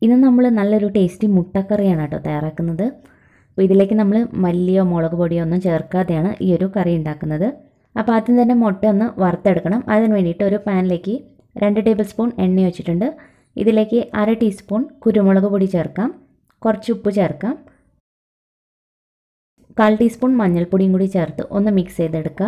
ഇന്ന് നമ്മൾ നല്ലൊരു ടേസ്റ്റി മുട്ടക്കറിയാണ് കേട്ടോ തയ്യാറാക്കുന്നത് അപ്പോൾ ഇതിലേക്ക് നമ്മൾ മല്ലിയോ മുളക് പൊടിയോ ഒന്നും ചേർക്കാതെയാണ് ഈ ഒരു കറി ഉണ്ടാക്കുന്നത് അപ്പോൾ ആദ്യം തന്നെ മുട്ട ഒന്ന് വറുത്തെടുക്കണം അതിന് വേണ്ടിയിട്ട് ഒരു പാനിലേക്ക് രണ്ട് ടേബിൾ സ്പൂൺ എണ്ണ വെച്ചിട്ടുണ്ട് ഇതിലേക്ക് അര ടീസ്പൂൺ കുരുമുളക് പൊടി ചേർക്കാം കുറച്ച് ഉപ്പ് ചേർക്കാം കാൽ ടീസ്പൂൺ മഞ്ഞൾപ്പൊടിയും കൂടി ചേർത്ത് ഒന്ന് മിക്സ് ചെയ്തെടുക്കുക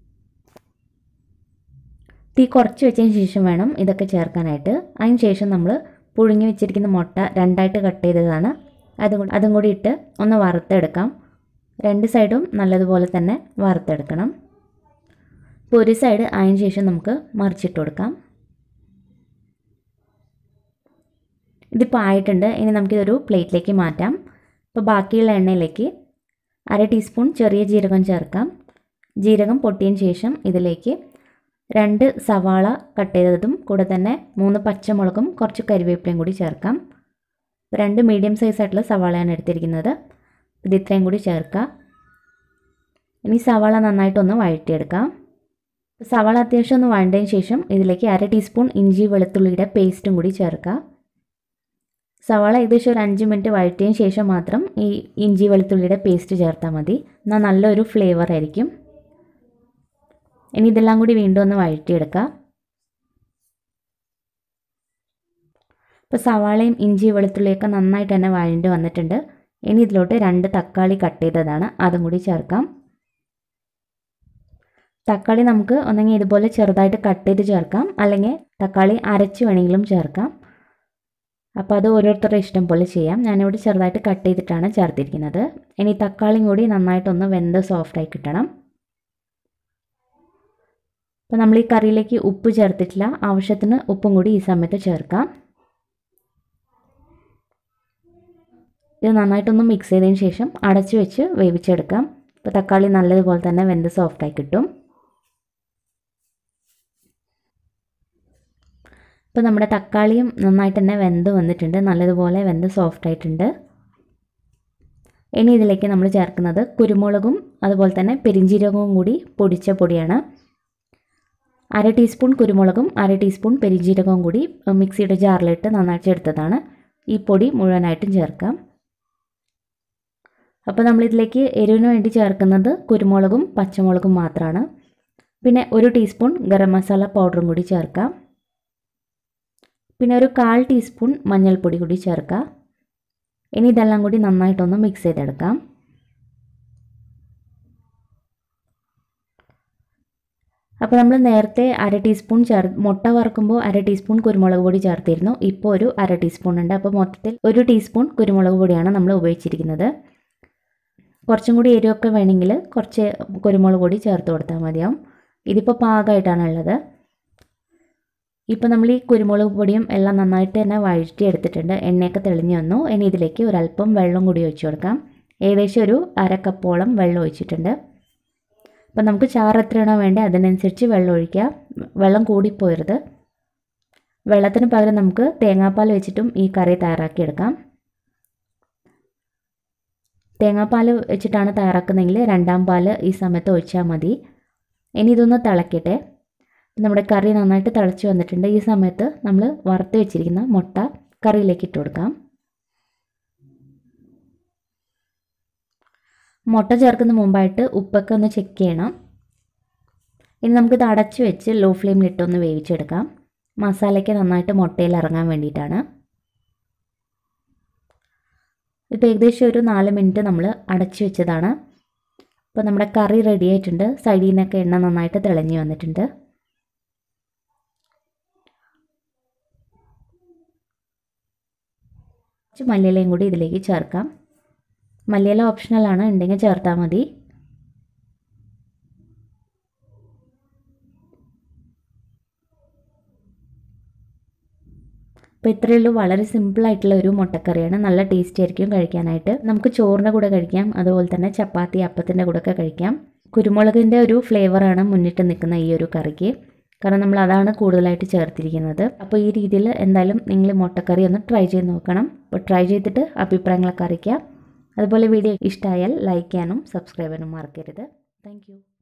തീ കുറച്ച് വെച്ചതിന് ശേഷം വേണം ഇതൊക്കെ ചേർക്കാനായിട്ട് അതിന് ശേഷം നമ്മൾ പുഴുങ്ങി വെച്ചിരിക്കുന്ന മുട്ട രണ്ടായിട്ട് കട്ട് ചെയ്തതാണ് അതും കൂടി അതും കൂടി ഇട്ട് ഒന്ന് വറുത്തെടുക്കാം രണ്ട് സൈഡും നല്ലതുപോലെ തന്നെ വറുത്തെടുക്കണം ഇപ്പോൾ ഒരു സൈഡ് അതിന് ശേഷം നമുക്ക് മറിച്ചിട്ട് കൊടുക്കാം ഇതിപ്പോൾ ആയിട്ടുണ്ട് ഇനി നമുക്കിതൊരു പ്ലേറ്റിലേക്ക് മാറ്റാം ഇപ്പോൾ ബാക്കിയുള്ള എണ്ണയിലേക്ക് അര ടീസ്പൂൺ ചെറിയ ജീരകം ചേർക്കാം ജീരകം പൊട്ടിയതിന് ശേഷം ഇതിലേക്ക് രണ്ട് സവാള കട്ട് ചെയ്തതും കൂടെ തന്നെ മൂന്ന് പച്ചമുളകും കുറച്ച് കരിവേപ്പിലയും കൂടി ചേർക്കാം രണ്ട് മീഡിയം സൈസ് ആയിട്ടുള്ള സവാളയാണ് എടുത്തിരിക്കുന്നത് ഇത് ഇത്രയും കൂടി ചേർക്കാം ഇനി സവാള നന്നായിട്ടൊന്ന് വഴറ്റിയെടുക്കാം സവാള അത്യാവശ്യം ഒന്ന് വഴണ്ടതിന് ശേഷം ഇതിലേക്ക് അര ടീസ്പൂൺ ഇഞ്ചി വെളുത്തുള്ളിയുടെ പേസ്റ്റും കൂടി ചേർക്കാം സവാള ഏകദേശം ഒരു അഞ്ച് മിനിറ്റ് വഴറ്റിയതിന് ശേഷം മാത്രം ഈ ഇഞ്ചി വെളുത്തുള്ളിയുടെ പേസ്റ്റ് ചേർത്താൽ മതി എന്നാൽ നല്ലൊരു ഫ്ലേവർ ആയിരിക്കും ഇനി ഇതെല്ലാം കൂടി വീണ്ടും ഒന്ന് വഴറ്റിയെടുക്കാം ഇപ്പോൾ സവാളയും ഇഞ്ചി വെളുത്തുള്ളിയൊക്കെ നന്നായിട്ട് തന്നെ വഴണ്ടി വന്നിട്ടുണ്ട് ഇനി ഇതിലോട്ട് രണ്ട് തക്കാളി കട്ട് ചെയ്തതാണ് അതും കൂടി ചേർക്കാം തക്കാളി നമുക്ക് ഒന്നെങ്കിൽ ഇതുപോലെ ചെറുതായിട്ട് കട്ട് ചെയ്ത് ചേർക്കാം അല്ലെങ്കിൽ തക്കാളി അരച്ച് വേണമെങ്കിലും ചേർക്കാം അപ്പോൾ അത് ഓരോരുത്തരുടെ ഇഷ്ടം പോലെ ചെയ്യാം ഞാനിവിടെ ചെറുതായിട്ട് കട്ട് ചെയ്തിട്ടാണ് ചേർത്തിരിക്കുന്നത് ഇനി തക്കാളിയും കൂടി നന്നായിട്ടൊന്ന് വെന്ത് സോഫ്റ്റായി കിട്ടണം അപ്പോൾ നമ്മൾ ഈ കറിയിലേക്ക് ഉപ്പ് ചേർത്തിട്ടില്ല ആവശ്യത്തിന് ഉപ്പും കൂടി ഈ സമയത്ത് ചേർക്കാം ഇത് നന്നായിട്ടൊന്ന് മിക്സ് ചെയ്തതിന് ശേഷം അടച്ചു വെച്ച് വേവിച്ചെടുക്കാം അപ്പോൾ തക്കാളി നല്ലതുപോലെ തന്നെ വെന്ത് സോഫ്റ്റായി കിട്ടും ഇപ്പോൾ നമ്മുടെ തക്കാളിയും നന്നായിട്ട് തന്നെ വെന്ത് വന്നിട്ടുണ്ട് നല്ലതുപോലെ വെന്ത് സോഫ്റ്റ് ആയിട്ടുണ്ട് ഇനി ഇതിലേക്ക് നമ്മൾ ചേർക്കുന്നത് കുരുമുളകും അതുപോലെ തന്നെ പെരിഞ്ജീരകവും കൂടി പൊടിച്ച പൊടിയാണ് അര ടീസ്പൂൺ കുരുമുളകും അര ടീസ്പൂൺ പെരിഞ്ജീരകവും കൂടി മിക്സിയുടെ ജാറിലിട്ട് നന്നായിട്ട് എടുത്തതാണ് ഈ പൊടി മുഴുവനായിട്ടും ചേർക്കാം അപ്പോൾ നമ്മളിതിലേക്ക് എരിവിന് വേണ്ടി ചേർക്കുന്നത് കുരുമുളകും പച്ചമുളകും മാത്രമാണ് പിന്നെ ഒരു ടീസ്പൂൺ ഗരം മസാല പൗഡറും കൂടി ചേർക്കാം പിന്നെ ഒരു കാൽ ടീസ്പൂൺ മഞ്ഞൾപ്പൊടി കൂടി ചേർക്കാം ഇനി ഇതെല്ലാം കൂടി നന്നായിട്ടൊന്ന് മിക്സ് ചെയ്തെടുക്കാം അപ്പോൾ നമ്മൾ നേരത്തെ അര ടീസ്പൂൺ ചേർ മുട്ട വറക്കുമ്പോൾ അര ടീസ്പൂൺ കുരുമുളക് പൊടി ചേർത്തിരുന്നു ഇപ്പോൾ ഒരു അര ടീസ്പൂൺ ഉണ്ട് അപ്പോൾ മൊത്തത്തിൽ ഒരു ടീസ്പൂൺ കുരുമുളക് പൊടിയാണ് നമ്മൾ ഉപയോഗിച്ചിരിക്കുന്നത് കുറച്ചും കൂടി എരിവൊക്കെ വേണമെങ്കിൽ കുറച്ച് കുരുമുളക് പൊടി ചേർത്ത് കൊടുത്താൽ മതിയാവും ഇതിപ്പോൾ പാകമായിട്ടാണ് ഉള്ളത് ഇപ്പോൾ നമ്മൾ ഈ കുരുമുളക് പൊടിയും എല്ലാം നന്നായിട്ട് തന്നെ വഴറ്റി എടുത്തിട്ടുണ്ട് എണ്ണയൊക്കെ തെളിഞ്ഞു വന്നു ഇനി ഇതിലേക്ക് ഒരല്പം വെള്ളം കൂടി ഒഴിച്ചു കൊടുക്കാം ഏകദേശം ഒരു അര കപ്പോളം വെള്ളം ഒഴിച്ചിട്ടുണ്ട് അപ്പോൾ നമുക്ക് ചാറ് എത്രയാണോ വേണ്ടത് അതിനനുസരിച്ച് വെള്ളം ഒഴിക്കുക വെള്ളം കൂടിപ്പോയരുത് വെള്ളത്തിന് പകരം നമുക്ക് തേങ്ങാപ്പാൽ വെച്ചിട്ടും ഈ കറി തയ്യാറാക്കിയെടുക്കാം തേങ്ങാപ്പാൽ വെച്ചിട്ടാണ് തയ്യാറാക്കുന്നതെങ്കിൽ രണ്ടാം പാൽ ഈ സമയത്ത് ഒഴിച്ചാൽ മതി ഇനി ഇതൊന്ന് തിളക്കട്ടെ നമ്മുടെ കറി നന്നായിട്ട് തിളച്ച് വന്നിട്ടുണ്ട് ഈ സമയത്ത് നമ്മൾ വറുത്ത് വെച്ചിരിക്കുന്ന മുട്ട കറിയിലേക്ക് ഇട്ട് കൊടുക്കാം മുട്ട ചേർക്കുന്ന മുമ്പായിട്ട് ഉപ്പൊക്കെ ഒന്ന് ചെക്ക് ചെയ്യണം ഇനി നമുക്കിത് അടച്ചു വെച്ച് ലോ ഫ്ലെയിമിലിട്ടൊന്ന് വേവിച്ചെടുക്കാം മസാലയ്ക്ക് നന്നായിട്ട് മുട്ടയിൽ ഇറങ്ങാൻ വേണ്ടിയിട്ടാണ് ഇപ്പോൾ ഏകദേശം ഒരു നാല് മിനിറ്റ് നമ്മൾ അടച്ചു വെച്ചതാണ് അപ്പോൾ നമ്മുടെ കറി റെഡി ആയിട്ടുണ്ട് സൈഡിൽ നിന്നൊക്കെ എണ്ണ നന്നായിട്ട് തിളഞ്ഞു വന്നിട്ടുണ്ട് കുറച്ച് മല്ലിയിലയും കൂടി ഇതിലേക്ക് ചേർക്കാം മല്ലിയില ഓപ്ഷണലാണ് ഉണ്ടെങ്കിൽ ചേർത്താൽ മതി അപ്പോൾ ഇത്രയേ ഉള്ളൂ വളരെ സിമ്പിളായിട്ടുള്ള ഒരു മുട്ടക്കറിയാണ് നല്ല ടേസ്റ്റി ആയിരിക്കും കഴിക്കാനായിട്ട് നമുക്ക് ചോറിൻ്റെ കൂടെ കഴിക്കാം അതുപോലെ തന്നെ ചപ്പാത്തി അപ്പത്തിൻ്റെ കൂടെ ഒക്കെ കഴിക്കാം കുരുമുളകിൻ്റെ ഒരു ഫ്ലേവറാണ് മുന്നിട്ട് നിൽക്കുന്ന ഈ ഒരു കറിക്ക് കാരണം നമ്മൾ അതാണ് കൂടുതലായിട്ട് ചേർത്തിരിക്കുന്നത് അപ്പോൾ ഈ രീതിയിൽ എന്തായാലും നിങ്ങൾ മുട്ടക്കറി ഒന്ന് ട്രൈ ചെയ്ത് നോക്കണം അപ്പോൾ ട്രൈ ചെയ്തിട്ട് അഭിപ്രായങ്ങളൊക്കെ അറിയിക്കുക അതുപോലെ വീഡിയോ ഇഷ്ടമായാൽ ലൈക്ക് ചെയ്യാനും സബ്സ്ക്രൈബ് ചെയ്യാനും മറക്കരുത് താങ്ക്